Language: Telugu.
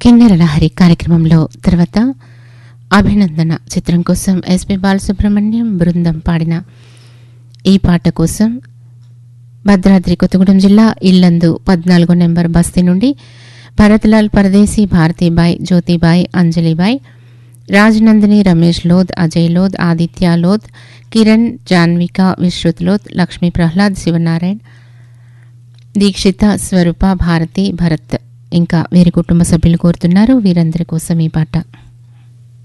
కిన్నెర లహరి కార్యక్రమంలో తర్వాత అభినందన చిత్రం కోసం ఎస్పి బాలసుబ్రహ్మణ్యం బృందం పాడిన ఈ పాట కోసం భద్రాద్రి కొత్తగూడెం జిల్లా ఇల్లందు పద్నాలుగో నెంబర్ బస్తీ నుండి భరత్లాల్ పరదేశీ భారతీబాయ్ జ్యోతిబాయ్ అంజలిబాయ్ రాజనందిని రమేష్ లోద్ అజయ్ లోద్ ఆదిత్య లోద్ కిరణ్ జాన్విక విశ్రుత్ లోద్ లక్ష్మీ ప్రహ్లాద్ శివనారాయణ్ దీక్షిత స్వరూప భారతి భరత్ ఇంకా వీరి కుటుంబ సభ్యులు కోరుతున్నారు వీరందరి కోసం ఈ పాట